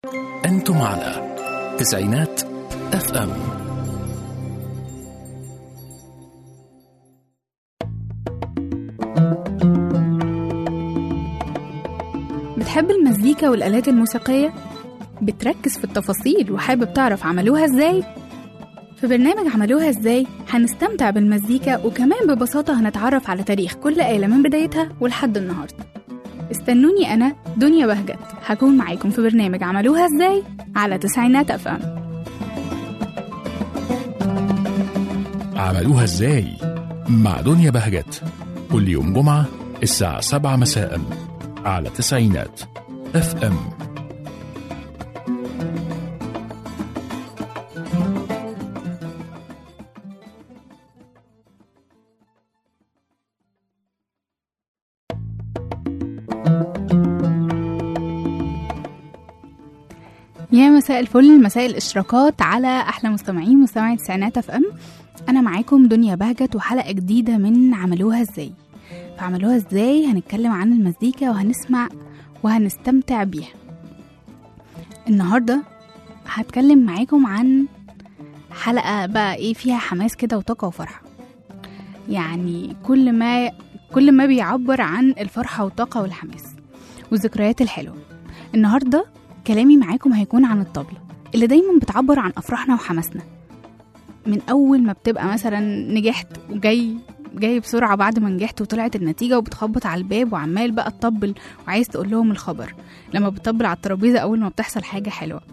أنتم على تسعينات اف ام بتحب المزيكا والآلات الموسيقية؟ بتركز في التفاصيل وحابب تعرف عملوها ازاي؟ في برنامج عملوها ازاي هنستمتع بالمزيكا وكمان ببساطة هنتعرف على تاريخ كل آلة من بدايتها ولحد النهاردة استنوني أنا دنيا بهجت هكون معاكم في برنامج عملوها ازاي على تسعينات أف أم عملوها ازاي مع دنيا بهجت كل يوم جمعة الساعة سبعة مساء على تسعينات اف ام يا مساء الفل مساء الاشراقات على احلى مستمعين مستمعي تسعينات اف ام انا معاكم دنيا بهجت وحلقه جديده من عملوها ازاي فعملوها ازاي هنتكلم عن المزيكا وهنسمع وهنستمتع بيها النهارده هتكلم معاكم عن حلقه بقى ايه فيها حماس كده وطاقه وفرحه يعني كل ما كل ما بيعبر عن الفرحه والطاقه والحماس والذكريات الحلوه النهارده كلامي معاكم هيكون عن الطبلة اللي دايما بتعبر عن أفراحنا وحماسنا من أول ما بتبقى مثلا نجحت وجاي جاي بسرعة بعد ما نجحت وطلعت النتيجة وبتخبط على الباب وعمال بقى تطبل وعايز تقول لهم الخبر لما بتطبل على الترابيزة أول ما بتحصل حاجة حلوة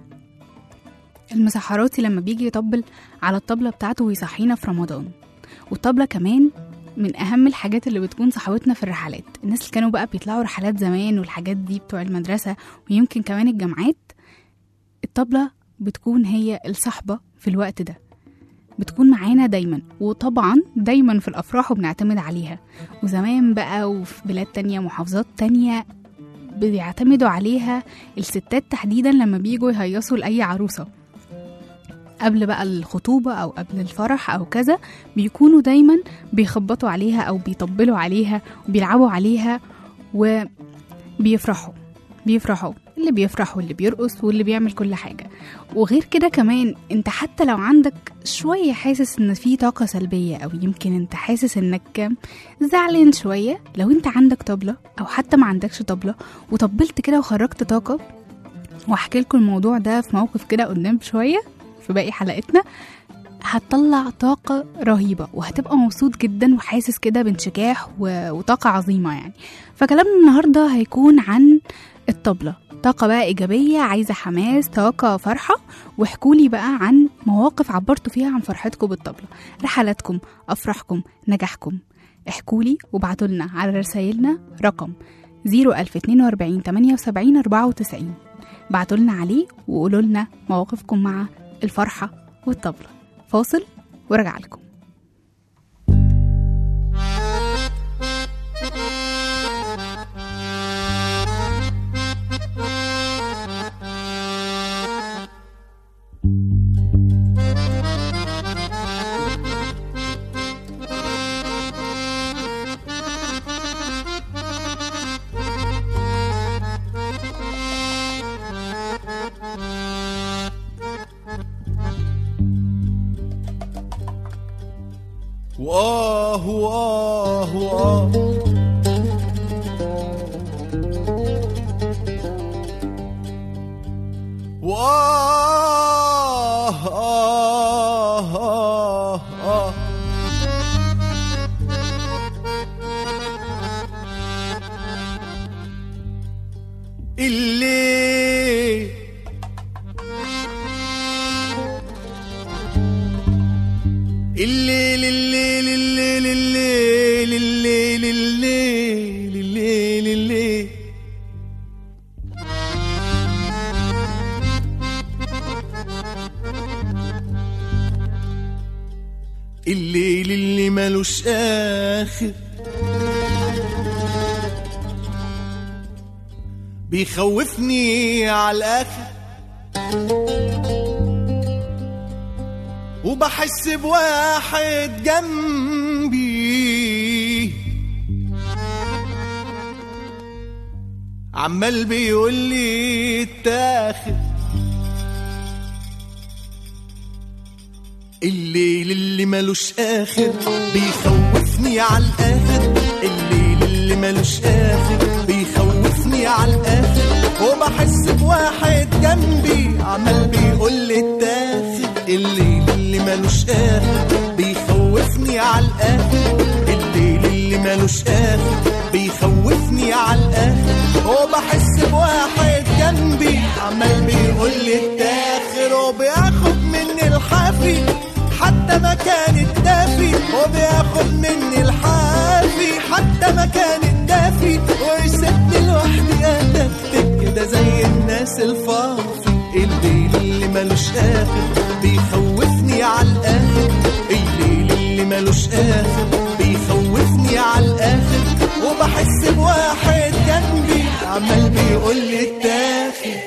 المسحراتي لما بيجي يطبل على الطبلة بتاعته ويصحينا في رمضان والطبلة كمان من أهم الحاجات اللي بتكون صحوتنا في الرحلات الناس اللي كانوا بقى بيطلعوا رحلات زمان والحاجات دي بتوع المدرسة ويمكن كمان الجامعات الطبلة بتكون هي الصحبة في الوقت ده بتكون معانا دايما وطبعا دايما في الأفراح وبنعتمد عليها وزمان بقى وفي بلاد تانية محافظات تانية بيعتمدوا عليها الستات تحديدا لما بيجوا يهيصوا لأي عروسة قبل بقى الخطوبة أو قبل الفرح أو كذا بيكونوا دايما بيخبطوا عليها أو بيطبلوا عليها وبيلعبوا عليها وبيفرحوا بيفرحوا اللي بيفرح واللي بيرقص واللي بيعمل كل حاجة وغير كده كمان انت حتى لو عندك شوية حاسس ان في طاقة سلبية او يمكن انت حاسس انك زعلان شوية لو انت عندك طبلة او حتى ما عندكش طبلة وطبلت كده وخرجت طاقة وهحكي لكم الموضوع ده في موقف كده قدام شوية في باقي حلقتنا هتطلع طاقة رهيبة وهتبقى مبسوط جدا وحاسس كده بانشكاح و- وطاقة عظيمة يعني فكلامنا النهاردة هيكون عن الطبلة طاقة بقى إيجابية عايزة حماس طاقة فرحة واحكولي بقى عن مواقف عبرتوا فيها عن فرحتكم بالطبلة رحلاتكم أفراحكم نجاحكم احكولي وابعتوا لنا على رسايلنا رقم 01042 78 94 بعتوا لنا عليه وقولوا لنا مواقفكم مع الفرحة والطبلة فاصل ورجع لكم وآه وآه وآه وآه آه آه آه اللي الليل الليل الليل الليل الليل الليل الليل الليل الليل اللي ملوش آخر بيخوفني على الآخر وبحس بواحد جنبي عمال بيقول لي اتاخد الليل اللي ملوش اخر بيخوفني على الاخر الليل اللي ملوش اخر بيخوفني على الاخر وبحس بواحد جنبي عمال بيقول لي التاخر الليل اللي ملوش اخر بيخوفني على الاخر الليل اللي ملوش اخر بيخوفني على الاخر وبحس بواحد جنبي عمال بيقول لي التاخر وبياخد مني الحافي حتى مكان الدافي وبياخد مني الحافي حتى مكان الدافي ويسيبني لوحدي اتكتك كده زي الناس الفافي الليل اللي ملوش اخر بيخوفني على الاخر الليل اللي ملوش اخر بيخوفني على الاخر وبحس بواحد جنبي عمال بيقول لي التاخر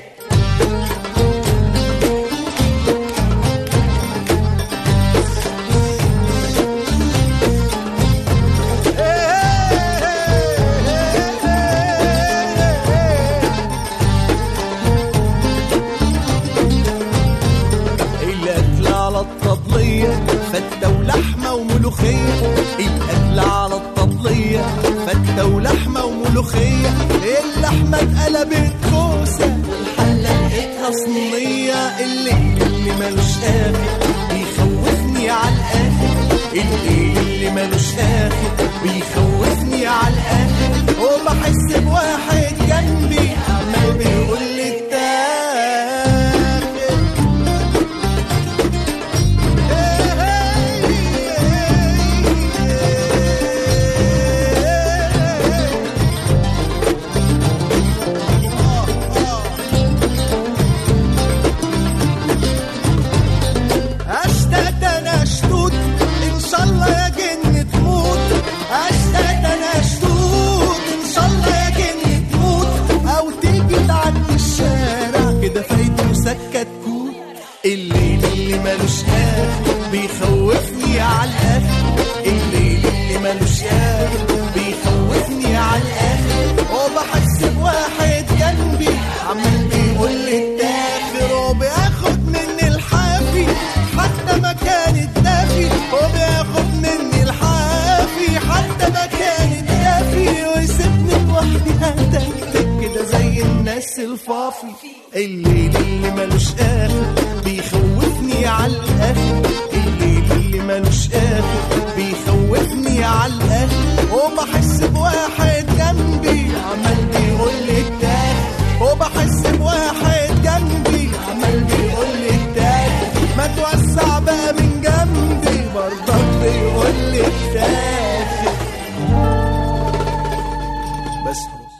الأكل على الطبلية فتة ولحمة وملوخية الأكل على الطبلية فتة ولحمة وملوخية اللحمة اتقلبت كوسة الحلة لقيتها صينية الليل اللي ملوش آخر بيخوفني على الآخر الليل اللي ملوش آخر بيخوفني على الآخر وبحس بواحد جنبي عمال بيقول لي التاخر اشتقت انا اشتوت ان شاء الله يا جن تموت اشتقت انا اشتوت ان شاء الله يا جن تموت او تيجي تعدي الشارع كده فايته سكت كوت الليل اللي ملوش اخر بيخوفني على الاخر الليل اللي ملوش اخر بيخوفني على الاخر وبحس بواحد جنبي عمال بيقول لي التاخر وبياخد مني الحافي حتى مكان الدافي وبياخد مني الحافي حتى مكان الدافي ويسيبني لوحدي هتكتك كده زي الناس الفافي الليل اللي ملوش اخر بيخوفني على الاخر الليل اللي ملوش اخر بيخوفني على الاخر وبحس بواحد جنبي عمال بيقول لي التاخر وبحس بواحد جنبي عمال بيقول لي التاخر ما توسع بقى من جنبي برضك بيقول لي التاخر بس خلاص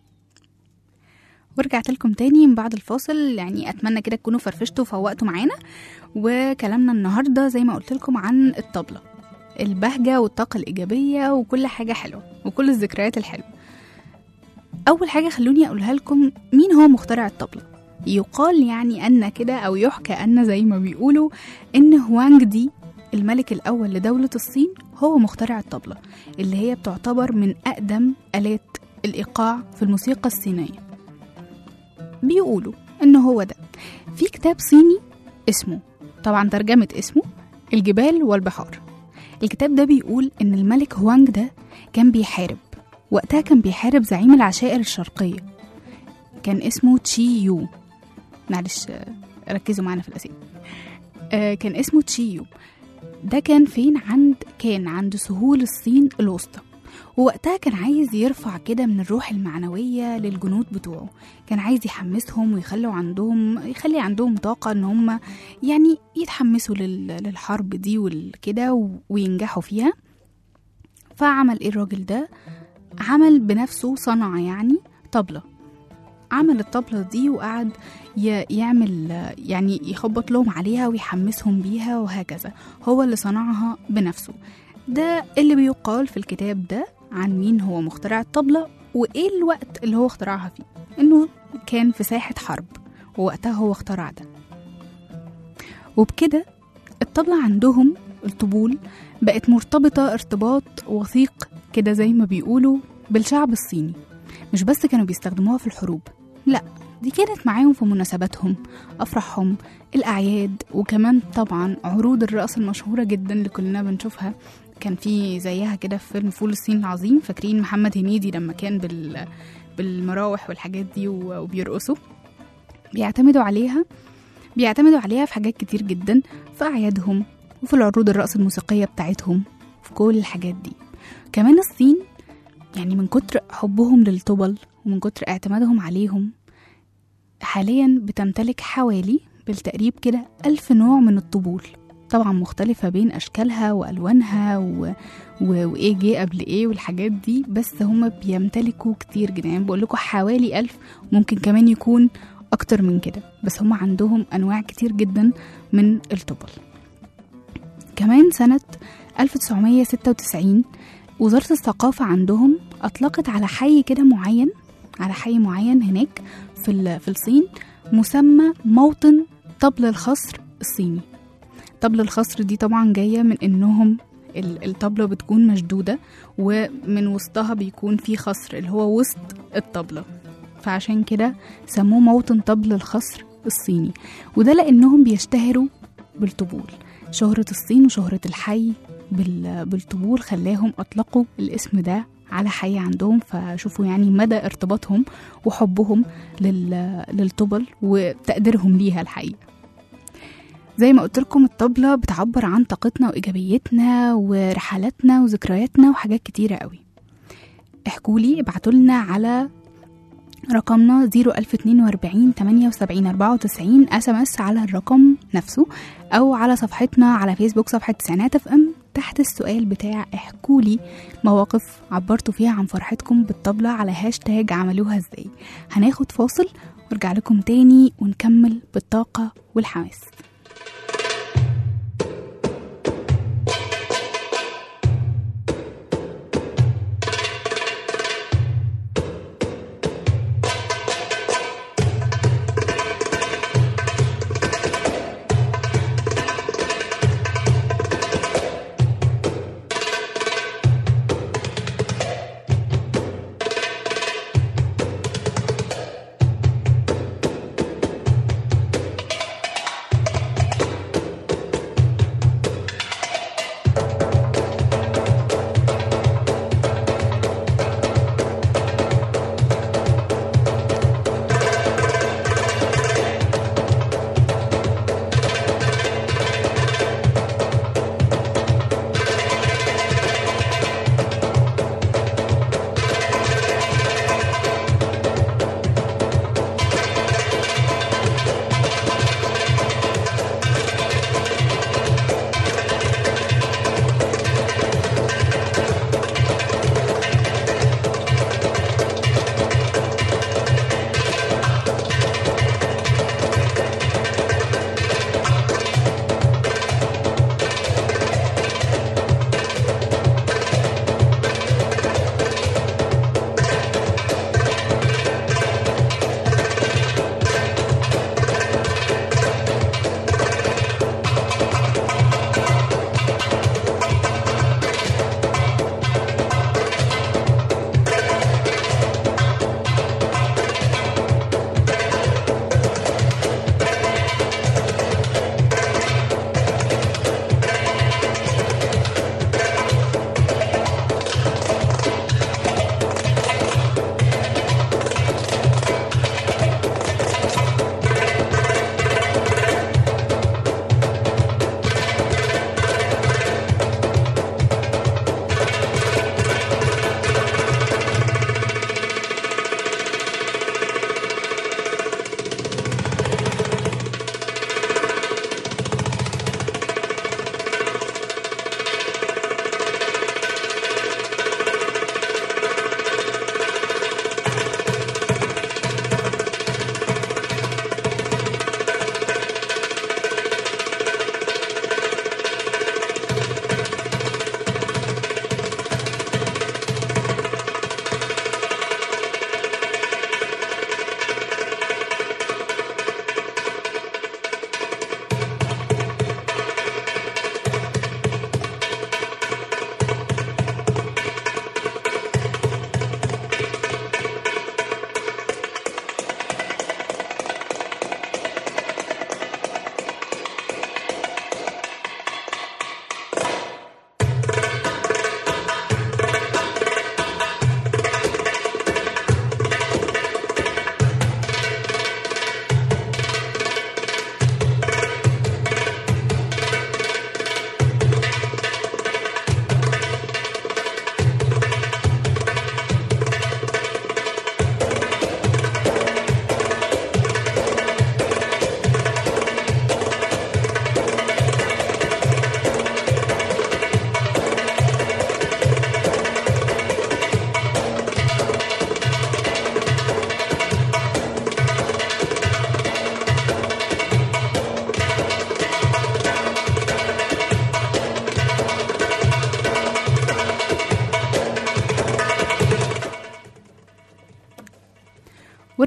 ورجعت لكم تاني من بعد الفاصل يعني اتمنى كده تكونوا فرفشتوا وفوقتوا معانا وكلامنا النهارده زي ما قلت لكم عن الطبله البهجه والطاقه الايجابيه وكل حاجه حلوه وكل الذكريات الحلوه اول حاجه خلوني اقولها لكم مين هو مخترع الطبله يقال يعني ان كده او يحكى ان زي ما بيقولوا ان هوانج دي الملك الاول لدوله الصين هو مخترع الطبله اللي هي بتعتبر من اقدم الات الايقاع في الموسيقى الصينيه بيقولوا ان هو ده في كتاب صيني اسمه طبعا ترجمة اسمه الجبال والبحار الكتاب ده بيقول ان الملك هوانج ده كان بيحارب وقتها كان بيحارب زعيم العشائر الشرقية كان اسمه تشي يو معلش آه، ركزوا معانا في الأسئلة آه، كان اسمه تشي يو ده كان فين عند كان عند سهول الصين الوسطى ووقتها كان عايز يرفع كده من الروح المعنوية للجنود بتوعه كان عايز يحمسهم ويخلوا عندهم يخلي عندهم طاقة ان هم يعني يتحمسوا لل- للحرب دي والكده و- وينجحوا فيها فعمل ايه الراجل ده عمل بنفسه صنع يعني طبلة عمل الطبلة دي وقعد ي- يعمل يعني يخبط لهم عليها ويحمسهم بيها وهكذا هو اللي صنعها بنفسه ده اللي بيقال في الكتاب ده عن مين هو مخترع الطبلة وإيه الوقت اللي هو اخترعها فيه إنه كان في ساحة حرب ووقتها هو اخترع ده وبكده الطبلة عندهم الطبول بقت مرتبطة ارتباط وثيق كده زي ما بيقولوا بالشعب الصيني مش بس كانوا بيستخدموها في الحروب لا دي كانت معاهم في مناسباتهم أفراحهم الأعياد وكمان طبعا عروض الرقص المشهورة جدا اللي كلنا بنشوفها كان في زيها كده في فيلم فول الصين العظيم فاكرين محمد هنيدي لما كان بال بالمراوح والحاجات دي و- وبيرقصوا بيعتمدوا عليها بيعتمدوا عليها في حاجات كتير جدا في أعيادهم وفي العروض الرقص الموسيقية بتاعتهم في كل الحاجات دي كمان الصين يعني من كتر حبهم للطبل ومن كتر اعتمادهم عليهم حاليا بتمتلك حوالي بالتقريب كده ألف نوع من الطبول طبعا مختلفة بين أشكالها وألوانها و... و... وإيه جه قبل إيه والحاجات دي بس هما بيمتلكوا كتير جدا يعني بقول لكم حوالي ألف ممكن كمان يكون أكتر من كده بس هما عندهم أنواع كتير جدا من الطبل كمان سنة 1996 وزارة الثقافة عندهم أطلقت على حي كده معين على حي معين هناك في ال- في الصين مسمى موطن طبل الخصر الصيني طبل الخصر دي طبعا جاية من إنهم ال- الطبلة بتكون مشدودة ومن وسطها بيكون في خصر اللي هو وسط الطبلة فعشان كده سموه موطن طبل الخصر الصيني وده لأنهم بيشتهروا بالطبول شهرة الصين وشهرة الحي بال- بالطبول خلاهم أطلقوا الاسم ده على حي عندهم فشوفوا يعني مدى ارتباطهم وحبهم لل- للطبل وتقديرهم ليها الحقيقة زي ما قلت لكم الطبلة بتعبر عن طاقتنا وإيجابيتنا ورحلاتنا وذكرياتنا وحاجات كتيرة قوي احكوا لي ابعتوا لنا على رقمنا 01042 78 94 اس ام اس على الرقم نفسه او على صفحتنا على فيسبوك صفحه تسعينات اف ام تحت السؤال بتاع احكوا لي مواقف عبرتوا فيها عن فرحتكم بالطبلة على هاشتاج عملوها ازاي هناخد فاصل وارجع لكم تاني ونكمل بالطاقة والحماس Thank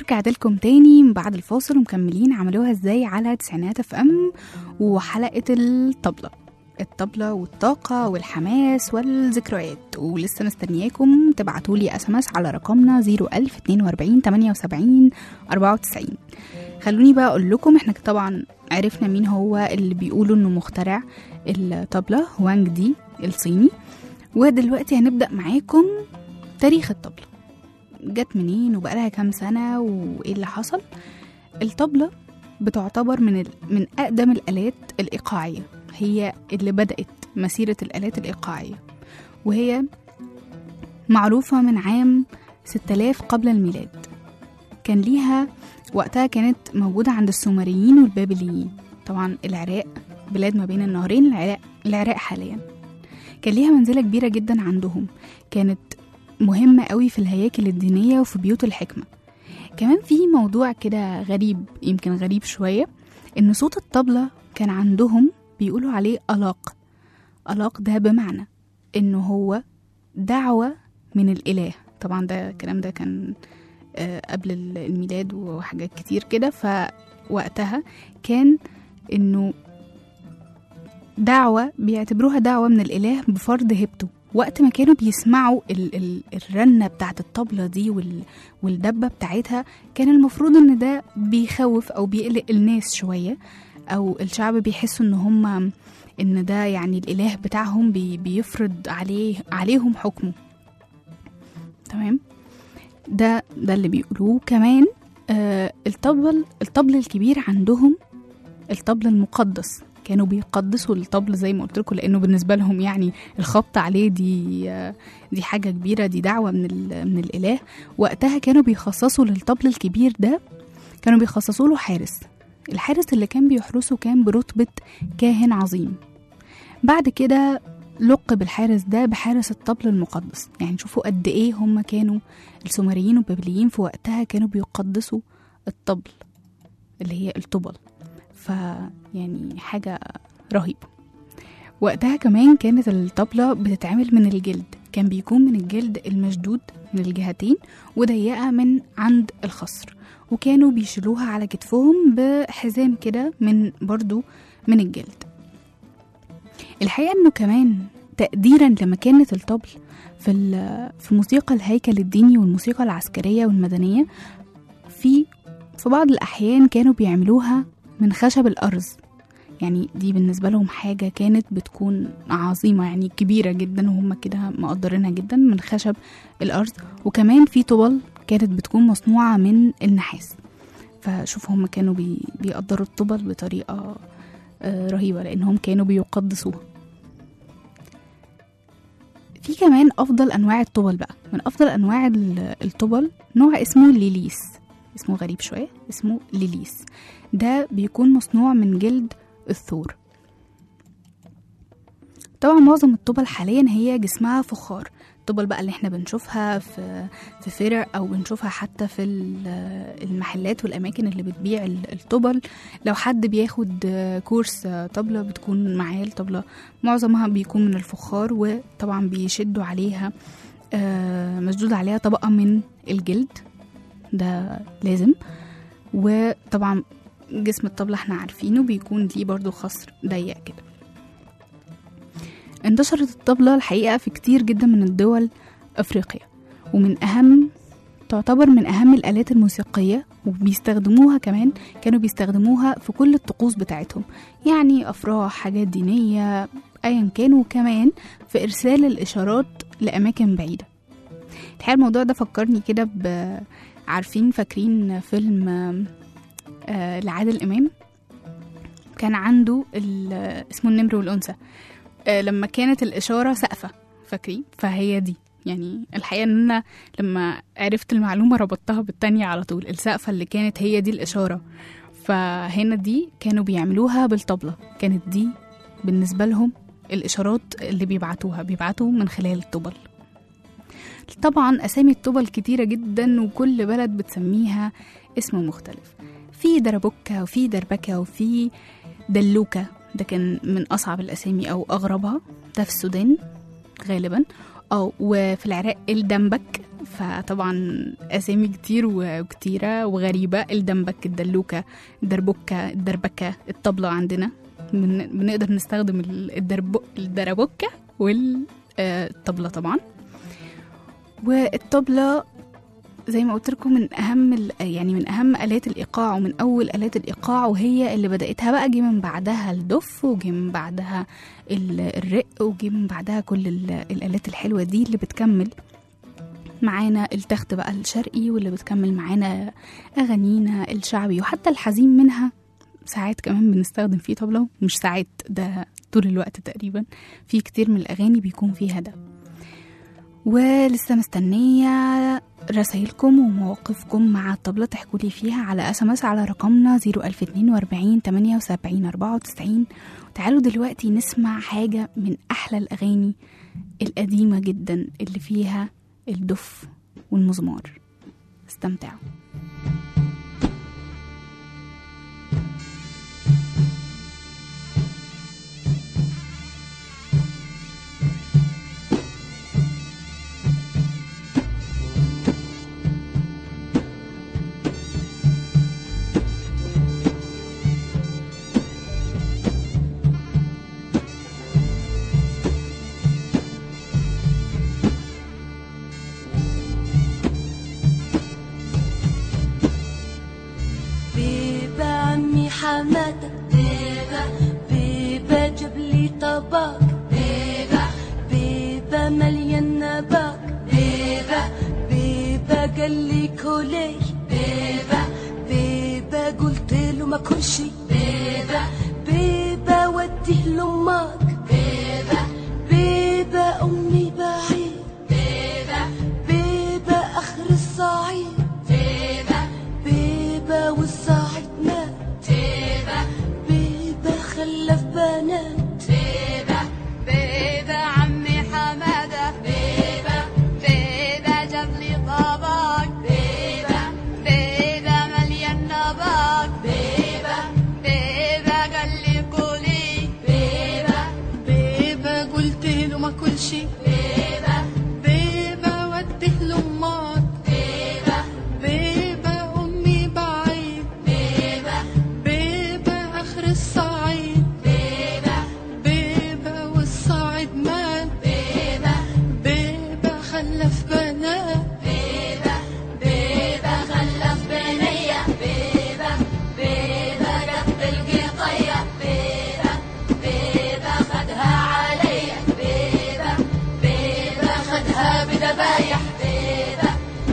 ورجعت لكم تاني من بعد الفاصل ومكملين عملوها ازاي على تسعينات اف ام وحلقة الطبلة الطبلة والطاقة والحماس والذكريات ولسه مستنياكم تبعتولي اس ام اس على رقمنا 01042 78 94 خلوني بقى اقول لكم احنا طبعا عرفنا مين هو اللي بيقولوا انه مخترع الطبلة وانج دي الصيني ودلوقتي هنبدأ معاكم تاريخ الطبلة جت منين وبقالها كام سنة وإيه اللي حصل الطبلة بتعتبر من ال... من أقدم الآلات الإيقاعية هي اللي بدأت مسيرة الآلات الإيقاعية وهي معروفة من عام 6000 قبل الميلاد كان ليها وقتها كانت موجودة عند السومريين والبابليين طبعا العراق بلاد ما بين النهرين العراق, العراق حاليا كان ليها منزلة كبيرة جدا عندهم كانت مهمة قوي في الهياكل الدينية وفي بيوت الحكمة كمان في موضوع كده غريب يمكن غريب شوية إن صوت الطبلة كان عندهم بيقولوا عليه ألاق ألاق ده بمعنى إنه هو دعوة من الإله طبعا ده الكلام ده كان آه، قبل الميلاد وحاجات كتير كده فوقتها كان إنه دعوة بيعتبروها دعوة من الإله بفرض هبته وقت ما كانوا بيسمعوا ال ال الرنة بتاعت الطبلة دي وال والدبة بتاعتها كان المفروض ان ده بيخوف او بيقلق الناس شوية او الشعب بيحسوا ان هم ان ده يعني الاله بتاعهم بي بيفرض عليه عليهم حكمه تمام ده ده اللي بيقولوه كمان آه الطبل الطبل الكبير عندهم الطبل المقدس كانوا بيقدسوا الطبل زي ما قلت لكم لانه بالنسبه لهم يعني الخبط عليه دي آه، دي حاجه كبيره دي دعوه من ال- من الاله وقتها كانوا بيخصصوا للطبل الكبير ده كانوا بيخصصوا له حارس الحارس اللي كان بيحرسه كان برتبه كاهن عظيم بعد كده لقب الحارس ده بحارس الطبل المقدس يعني شوفوا قد ايه هم كانوا السومريين والبابليين في وقتها كانوا بيقدسوا الطبل اللي هي الطبل ف يعني حاجة رهيبة وقتها كمان كانت الطبلة بتتعمل من الجلد كان بيكون من الجلد المشدود من الجهتين وضيقة من عند الخصر وكانوا بيشيلوها على كتفهم بحزام كده من برضو من الجلد الحقيقة انه كمان تقديرا لمكانة الطبل في ال- في موسيقى الهيكل الديني والموسيقى العسكرية والمدنية في في بعض الأحيان كانوا بيعملوها من خشب الأرز يعني دي بالنسبة لهم حاجة كانت بتكون عظيمة يعني كبيرة جدا وهم كده مقدرينها جدا من خشب الأرز وكمان في طبل كانت بتكون مصنوعة من النحاس فشوف هم كانوا بي بيقدروا الطبل بطريقة آه، رهيبة لأنهم كانوا بيقدسوها في كمان أفضل أنواع الطبل بقى من أفضل أنواع ال- الطبل نوع اسمه ليليس اسمه غريب شوية اسمه ليليس ده بيكون مصنوع من جلد الثور طبعا معظم الطبل حاليا هي جسمها فخار الطبل بقى اللي احنا بنشوفها في في فرع او بنشوفها حتى في ال- المحلات والاماكن اللي بتبيع ال- الطبل لو حد بياخد كورس طبلة بتكون معاه الطبلة معظمها بيكون من الفخار وطبعا بيشدوا عليها آه، مشدود عليها طبقة من الجلد ده لازم وطبعا جسم الطبلة احنا عارفينه بيكون ليه برضو خصر ضيق كده انتشرت الطبلة الحقيقة في كتير جدا من الدول أفريقيا ومن أهم تعتبر من أهم الآلات الموسيقية وبيستخدموها كمان كانوا بيستخدموها في كل الطقوس بتاعتهم يعني أفراح حاجات دينية أيا كان وكمان في إرسال الإشارات لأماكن بعيدة الحقيقة الموضوع ده فكرني كده ب عارفين فاكرين فيلم آه لعادل إمام كان عنده ال- اسمه النمر والأنثى آه لما كانت الإشارة سقفة فاكرين فهي دي يعني الحقيقة ان انا لما عرفت المعلومة ربطتها بالتانية على طول السقفة اللي كانت هي دي الإشارة فهنا دي كانوا بيعملوها بالطبلة كانت دي بالنسبة لهم الإشارات اللي بيبعتوها بيبعتوا من خلال الطبل طبعا أسامي الطبل كتيرة جدا وكل بلد بتسميها اسم مختلف في دربكة وفي دربكة وفي دلوكة ده كان من أصعب الأسامي أو أغربها ده في السودان غالبا أو وفي العراق الدنبك فطبعا اسامي كتير وكتيره وغريبه الدنبك الدلوكه الدربكه الدربكه الطبله عندنا بن- بنقدر نستخدم ال- الدرب الدربكه والطبله طبعا والطبله زي ما قلت لكم من اهم ال- يعني من اهم الات الايقاع ومن اول الات الايقاع وهي اللي بداتها بقى جه من بعدها الدف وجه من بعدها ال- الرق وجه من بعدها كل ال- الالات الحلوه دي اللي بتكمل معانا التخت بقى الشرقي واللي بتكمل معانا اغانينا الشعبي وحتى الحزين منها ساعات كمان بنستخدم فيه طبلة مش ساعات ده طول الوقت تقريبا في كتير من الاغاني بيكون فيها ده ولسه مستنية رسايلكم ومواقفكم مع الطبلة تحكوا لي فيها على اس ام اس على رقمنا 01042 78 94 وتعالوا دلوقتي نسمع حاجة من أحلى الأغاني القديمة جدا اللي فيها الدف والمزمار استمتعوا بيبا عمي حمادة بيبا بيبا جاب لي طبق بيبا بيبا مليان نبق بيبا بيبا قال لي كولي بيبا بيبا قلت له ما كل شي بيبا بيبا وديه لامك بيبا بيبا امي بعيد بيبا بيبا اخر الصعيد بيبا بيبا والصاعد مات بيبا بيبا خلف بنات بيبا بيبا عمي حمادة بيبا بيبا جاب لي طبق بيبا بيبا مليان نبق بيبا بيبا قال لي قولي بيبا بيبا قلت له ما كل شي بيبا بيبا وديه له امك بيبا بيبا امي بعيد بيبا بيبا اخر الصعيد بيبا بيبا والصعيد مات بيبا بيبا خلف بنات بيبا بيبا خلف بنية بيبا بيبا رب القطية بيبا بيبا خدها عليا بيبا بيبا خدها بدبايح بيبا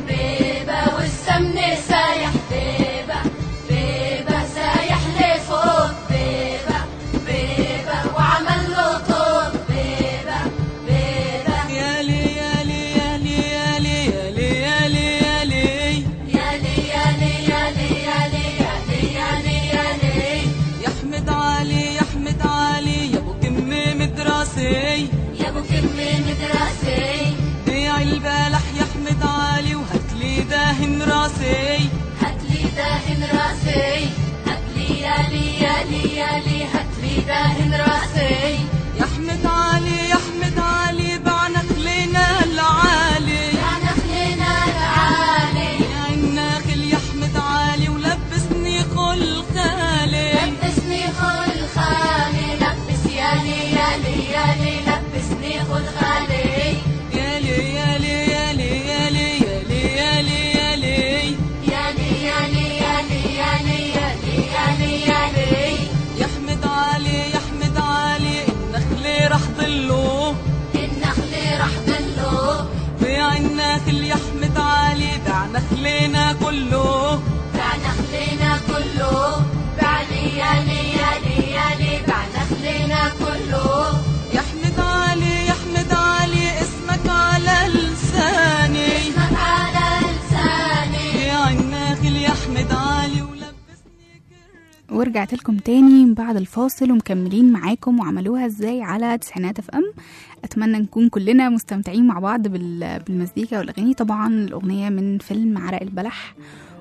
بيبا والسمن سايح بيبا بيبا سايح لفوق بيبا بيبا وعمل له طول بيبا بيبا يالي يالي يالي يالي يالي يالي يالي يالي يالي يالي يالي يالي يالي يالي يا احمد علي يا احمد علي يا ابو كمي مدرسي يا ابو كمي مدرسي بيع البلح يا احمد علي وهات لي داهن راسي هاتلي داهن راسي هاتلي يالي يالي يالي هاتلي داهن راسي يا احمد علي يا احمد علي بعنا خلينا العالي يا نخلنا العالي يا الناخل يا احمد علي ولبسني خل خالي لبسني خل خالي لبس يالي يالي يالي لبسني خل خالي يالي يالي يالي يالي يالي يالي يالي يالي يالي يالي يالي يالي يالي يالي يا احمد علي يا احمد علي النخل راح ضله النخل راح ضله بيع النخل يا احمد علي بيع نخلنا كله باع نخلنا كله بعلي يالي يالي يالي باع نخلنا كله يا احمد علي يا احمد علي اسمك على لساني اسمك على لساني بيع النخل يا احمد علي ولبسني كر ورجعت لكم تاني من بعد الفاصل ومكملين معاكم وعملوها ازاي على تسعينات اف ام اتمنى نكون كلنا مستمتعين مع بعض بال- بالمزيكا والاغاني طبعا الاغنيه من فيلم عرق البلح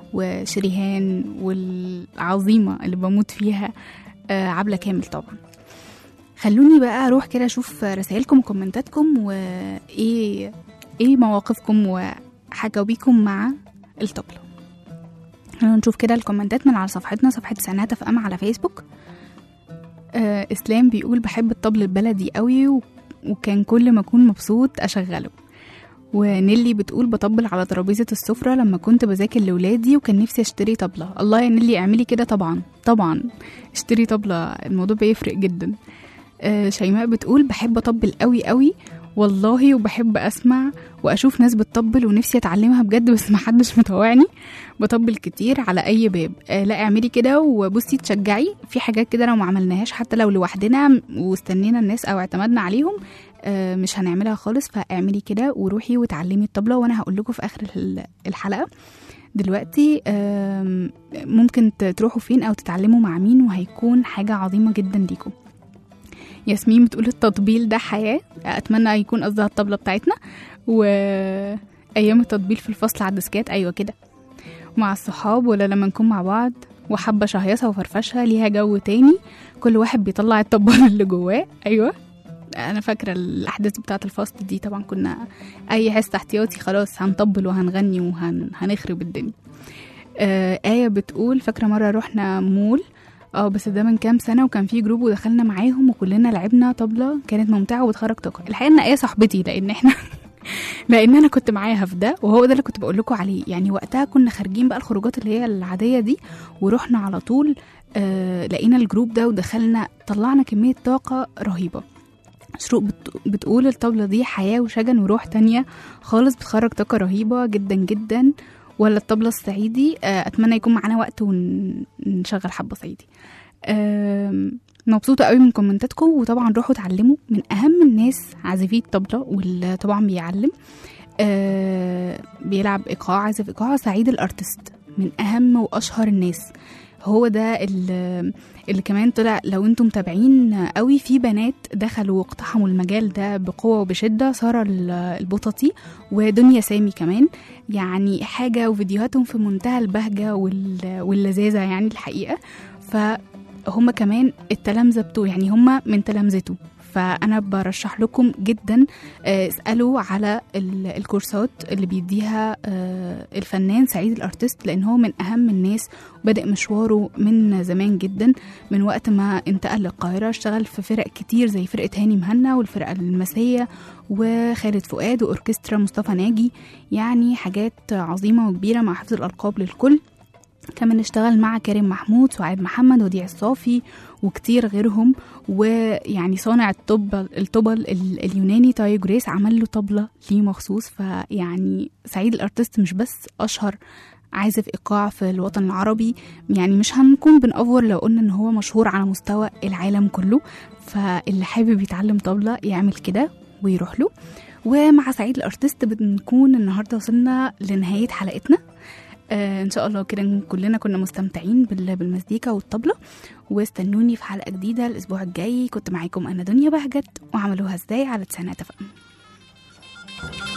وشريهان والعظيمه اللي بموت فيها آه، عبله كامل طبعا خلوني بقى اروح كده اشوف رسائلكم وكومنتاتكم وايه ايه مواقفكم و حكاويكم مع الطبلة خلينا نشوف كده الكومنتات من على صفحتنا صفحة سنات اف ام على فيسبوك آه اسلام بيقول بحب الطبل البلدي قوي و... وكان كل ما اكون مبسوط اشغله ونيلي بتقول بطبل على ترابيزة السفرة لما كنت بذاكر لولادي وكان نفسي اشتري طبلة الله يا نيلي اعملي كده طبعا طبعا اشتري طبلة الموضوع بيفرق جدا آه شيماء بتقول بحب اطبل قوي قوي والله وبحب اسمع واشوف ناس بتطبل ونفسي اتعلمها بجد بس محدش مطوعني بطبل كتير على اي باب آه لا اعملي كده وبصي تشجعي في حاجات كده لو ما عملناهاش حتى لو لوحدنا واستنينا الناس او اعتمدنا عليهم آه مش هنعملها خالص فاعملي كده وروحي وتعلمي الطبلة وانا هقول لكم في اخر ال- الحلقة دلوقتي آم، ممكن ت- تروحوا فين او تتعلموا مع مين وهيكون حاجة عظيمة جدا ليكم ياسمين بتقول التطبيل ده حياة أتمنى يكون قصدها الطبلة بتاعتنا وأيام التطبيل في الفصل على الديسكات أيوة كده مع الصحاب ولا لما نكون مع بعض وحبة شهيصة وفرفشة ليها جو تاني كل واحد بيطلع الطبال اللي جواه أيوة أنا فاكرة الأحداث بتاعة الفصل دي طبعا كنا أي حس احتياطي خلاص هنطبل وهنغني وهنخرب الدنيا آه آية بتقول فاكرة مرة رحنا مول اه بس ده من كام سنه وكان في جروب ودخلنا معاهم وكلنا لعبنا طبله كانت ممتعه وبتخرج طاقه الحقيقه ان ايه صاحبتي لان احنا لان انا كنت معاها في ده وهو ده اللي كنت بقول لكم عليه يعني وقتها كنا خارجين بقى الخروجات اللي هي العاديه دي ورحنا على طول آه لقينا الجروب ده ودخلنا طلعنا كميه طاقه رهيبه شروق بت- بتقول الطبلة دي حياة وشجن وروح تانية خالص بتخرج طاقة رهيبة جدا جدا ولا الطبلة الصعيدي آه، أتمنى يكون معانا وقت ونشغل حبة صعيدي آم، مبسوطة قوي من كومنتاتكم وطبعا روحوا اتعلموا من أهم الناس عازفي الطبلة واللي طبعا بيعلم آه، بيلعب إيقاع عازف إيقاع سعيد الأرتست من أهم وأشهر الناس هو ده اللي, اللي كمان طلع لو انتم متابعين قوي في بنات دخلوا واقتحموا المجال ده بقوة وبشدة سارة ال- البططي ودنيا سامي كمان يعني حاجة وفيديوهاتهم في منتهى البهجة وال- واللذاذة يعني الحقيقة فهم كمان التلامذة بتوع يعني هم من تلامذته فأنا برشح لكم جدا آه، اسألوا على ال- الكورسات اللي بيديها آه، الفنان سعيد الأرتست لأن هو من أهم الناس بدأ مشواره من زمان جدا من وقت ما انتقل للقاهرة اشتغل في فرق كتير زي فرقة هاني مهنا والفرقة المسية وخالد فؤاد وأوركسترا مصطفى ناجي يعني حاجات عظيمة وكبيرة مع حفظ الألقاب للكل كمان اشتغل مع كريم محمود سعاد محمد وديع الصافي وكتير غيرهم ويعني صانع الطب الطبل ال- اليوناني تاي جريس عمل له طبلة ليه مخصوص فيعني سعيد الارتست مش بس اشهر عازف ايقاع في الوطن العربي يعني مش هنكون بنأفور لو قلنا ان هو مشهور على مستوى العالم كله فاللي حابب يتعلم طبلة يعمل كده ويروح له ومع سعيد الارتست بنكون النهارده وصلنا لنهايه حلقتنا آه ان شاء الله كده كلنا كنا مستمتعين بال- بالمزيكا والطبله واستنوني في حلقه جديده الاسبوع الجاي كنت معاكم انا دنيا بهجت وعملوها ازاي على تسعينات اف ام